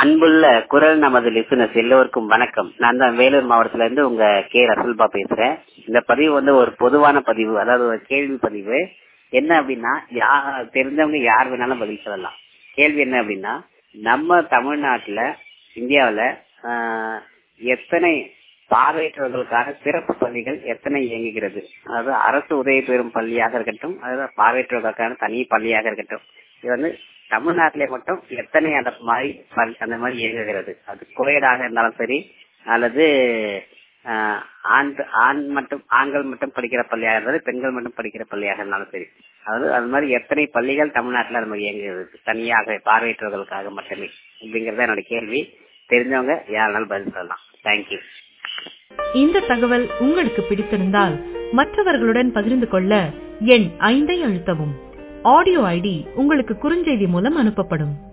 அன்புள்ள குரல் நமது லிசனர்ஸ் எல்லோருக்கும் வணக்கம் நான் தான் வேலூர் மாவட்டத்துல இருந்து உங்க கே ரசல்பா பேசுறேன் இந்த பதிவு வந்து ஒரு பொதுவான பதிவு அதாவது ஒரு கேள்வி பதிவு என்ன அப்படின்னா யா தெரிஞ்சவங்க யார் வேணாலும் பதில் சொல்லலாம் கேள்வி என்ன அப்படின்னா நம்ம தமிழ்நாட்டுல இந்தியாவுல ஆஹ், எத்தனை பார்வையற்றவர்களுக்கான சிறப்பு பள்ளிகள் எத்தனை இயங்குகிறது அதாவது அரசு உதவி பெறும் பள்ளியாக இருக்கட்டும் அதாவது பார்வையற்றவர்களுக்கான தனி பள்ளியாக இருக்கட்டும் இது வந்து தமிழ்நாட்டிலே மட்டும் எத்தனை அந்த மாதிரி பள்ளி- அந்த மாதிரி இயங்குகிறது அது கோயடாக இருந்தாலும் சரி அல்லது ஆஹ், ஆண் ஆண் மட்டும் ஆண்கள் மட்டும் படிக்கிற பள்ளியாக இருந்தாலும் பெண்கள் மட்டும் படிக்கிற பள்ளியாக இருந்தாலும் சரி அதாவது அது மாதிரி எத்தனை பள்ளிகள் தமிழ்நாட்டில் நம்ம இயங்குகிறது தனியாக பார்வையற்றவர்களுக்காக மட்டுமே அப்படிங்கறத என்னோட கேள்வி தெரிஞ்சவங்க யாருனாலும் பதில் சொல்லலாம் தேங்க்யூ இந்த தகவல் உங்களுக்கு பிடித்திருந்தால் மற்றவர்களுடன் பகிர்ந்து கொள்ள எண் ஐந்தை அழுத்தவும் ஆடியோ ஐடி உங்களுக்கு குறுஞ்செய்தி மூலம் அனுப்பப்படும்